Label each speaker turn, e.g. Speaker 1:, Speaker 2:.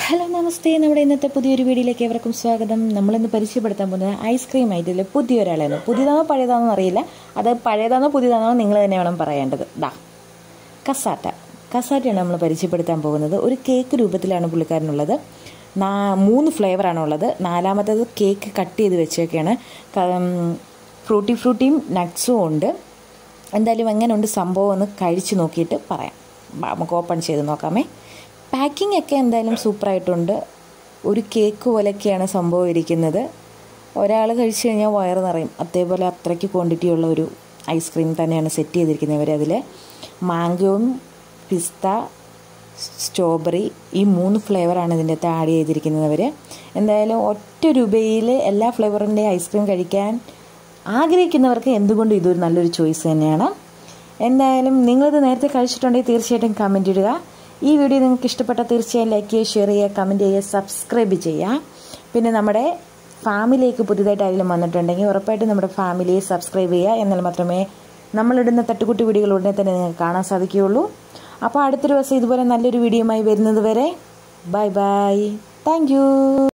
Speaker 1: hello നമസ്തേ നമ്മുടെ ഇന്നത്തെ പുതിയൊരു വീഡിയോയിലേക്ക് ഏവർക്കും സ്വാഗതം നമ്മളിന്ന് പരിചയപ്പെടുത്താൻ പോകുന്നത് ഐസ്ക്രീം ആയിട്ടില്ല പുതിയൊരാളാണ് പുതിയതാണോ പഴയതാണോ അറിയില്ല അത് പഴയതാണോ പുതിയതാണോ നിങ്ങൾ തന്നെ വേണം പറയേണ്ടത് ദാ കസാറ്റ കസാറ്റയാണ് നമ്മൾ പരിചയപ്പെടുത്താൻ പോകുന്നത് ഒരു കേക്ക് രൂപത്തിലാണ് പുള്ളിക്കാരനുള്ളത് നാ മൂന്ന് ഫ്ലേവറാണ് ഉള്ളത് നാലാമത്തേത് കേക്ക് കട്ട് ചെയ്ത് വെച്ചൊക്കെയാണ് ഫ്രൂട്ടി ഫ്രൂട്ടിയും നട്ട്സും ഉണ്ട് എന്തായാലും എങ്ങനെയുണ്ട് സംഭവം ഒന്ന് കഴിച്ച് നോക്കിയിട്ട് പറയാം ബാ, നമുക്ക് ഓപ്പൺ ചെയ്ത് നോക്കാമേ പാക്കിംഗ് ഒക്കെ എന്തായാലും സൂപ്പറായിട്ടുണ്ട് ഒരു കേക്ക് പോലെയൊക്കെയാണ് സംഭവം ഇരിക്കുന്നത് ഒരാൾ കഴിച്ചു കഴിഞ്ഞാൽ വയറ് നിറയും അതേപോലെ അത്രയ്ക്ക് ക്വാണ്ടിറ്റി ഉള്ള ഒരു ഐസ്ക്രീം തന്നെയാണ് സെറ്റ് ചെയ്തിരിക്കുന്നത് ഇവർ അതിൽ മാംഗോയും പിസ്ത സ്ട്രോബെറി ഈ മൂന്ന് ഫ്ലേവറാണ് ഇതിൻ്റെ അകത്ത് ആഡ് ചെയ്തിരിക്കുന്നത് അവർ എന്തായാലും ഒറ്റ രൂപയിൽ എല്ലാ ഫ്ലേവറിൻ്റെ ഐസ്ക്രീം കഴിക്കാൻ ആഗ്രഹിക്കുന്നവർക്ക് എന്തുകൊണ്ടും ഇതൊരു നല്ലൊരു ചോയ്സ് തന്നെയാണ് എന്തായാലും നിങ്ങളിത് നേരത്തെ കഴിച്ചിട്ടുണ്ടെങ്കിൽ തീർച്ചയായിട്ടും കമൻറ്റ് ഇടുക ഈ വീഡിയോ നിങ്ങൾക്ക് ഇഷ്ടപ്പെട്ട തീർച്ചയായും ലൈക്ക് ചെയ്യുക ഷെയർ ചെയ്യുക കമൻറ്റ് ചെയ്യുക സബ്സ്ക്രൈബ് ചെയ്യുക പിന്നെ നമ്മുടെ ഫാമിലിയിലേക്ക് പുതിയതായിട്ട് ആരെങ്കിലും വന്നിട്ടുണ്ടെങ്കിൽ ഉറപ്പായിട്ടും നമ്മുടെ ഫാമിലിയെ സബ്സ്ക്രൈബ് ചെയ്യുക എന്നാൽ മാത്രമേ നമ്മളിടുന്ന തട്ടുകുട്ടി വീഡിയോകൾ ഉടനെ തന്നെ നിങ്ങൾക്ക് കാണാൻ സാധിക്കുകയുള്ളൂ അപ്പോൾ അടുത്തൊരു ദിവസം ഇതുപോലെ നല്ലൊരു വീഡിയോയുമായി വരുന്നത് വരെ ബൈ ബൈ താങ്ക്